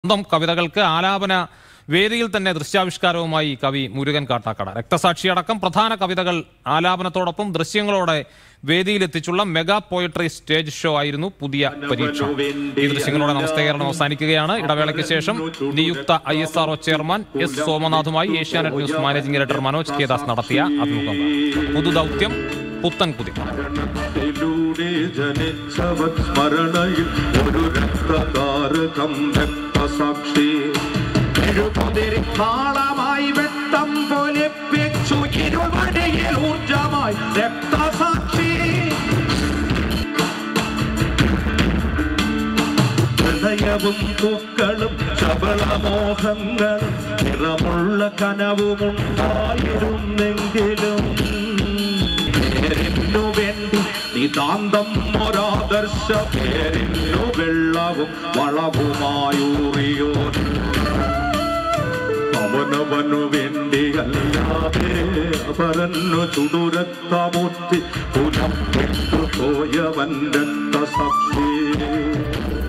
സ്വന്തം കവിതകൾക്ക് ആലാപന വേദിയിൽ തന്നെ ദൃശ്യാവിഷ്കാരവുമായി കവി മുരുകൻ കാട്ടാക്കട രക്തസാക്ഷി അടക്കം പ്രധാന കവിതകൾ ആലാപനത്തോടൊപ്പം ദൃശ്യങ്ങളോടെ വേദിയിലെത്തിച്ചുള്ള മെഗാ പോയട്രി സ്റ്റേജ് ഷോ ആയിരുന്നു പുതിയ പരീക്ഷ ഈ ദൃശ്യങ്ങളോടെ നമസ്തേ കേരളം അവസാനിക്കുകയാണ് ഇടവേളയ്ക്ക് ശേഷം നിയുക്ത I S RO chairman S സോമനാഥുമായി Asianet news managing director Manoj K Das നടത്തിയ അഭിമുഖം പുതുദൗത്യം പുത്തൻ കുതിപ്പ് ിലൂടെ ജനിച്ചവൻ സ്മരണയിൽ ഒരു രക്തതാരകം രക്തസാക്ഷി താളമായി വെട്ടം പോലെ വെച്ചു ഇരുവടിയിൽ ഊർജമായി രക്തസാക്ഷി ഹൃദയവും പൂക്കളും ശബളമോഹങ്ങളും നിറമുള്ള കനവുമുണ്ടായിരുന്നെങ്കിലും പേരിനു വേണ്ടി നിതാന്തം ഒരാദർശ പേരിനു വെള്ളവും വളവുമായൂറിയോ അവനവനു വേണ്ടിയല്ലാതെ അവരന്നു ചുടുരക്തമൂർത്തി പുനപ്പെട്ടു പോയവൻ രക്തസാക്ഷി